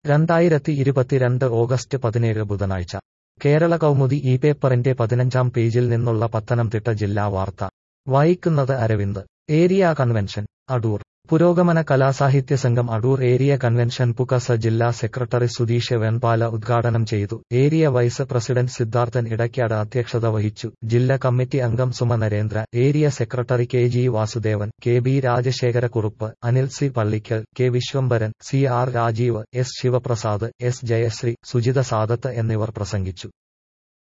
രണ്ടായിരത്തി ഇരുപത്തിരണ്ട് ഓഗസ്റ്റ് പതിനേഴ് ബുധനാഴ്ച കേരള കൗമുദി ഈ പേപ്പറിന്റെ പതിനഞ്ചാം പേജിൽ നിന്നുള്ള പത്തനംതിട്ട ജില്ലാ വാർത്ത വായിക്കുന്നത് അരവിന്ദ് ഏരിയ കൺവെൻഷൻ അടൂർ പുരോഗമന കലാസാഹിത്യ സംഘം അടൂർ ഏരിയ കൺവെൻഷൻ പുകസ ജില്ലാ സെക്രട്ടറി സുധീഷ് വെൺപാല ഉദ്ഘാടനം ചെയ്തു area vice president Siddharthan Edakkad അധ്യക്ഷത വഹിച്ചു ജില്ലാ കമ്മിറ്റി അംഗം Suma Narendra area secretary K G Vasudevan K B Rajasekharakurup Anil C Pallikkal K Viswambharan C R Rajeev S Sivaprasad S Jayasree Sujitha Sadath എന്നിവർ പ്രസംഗിച്ചു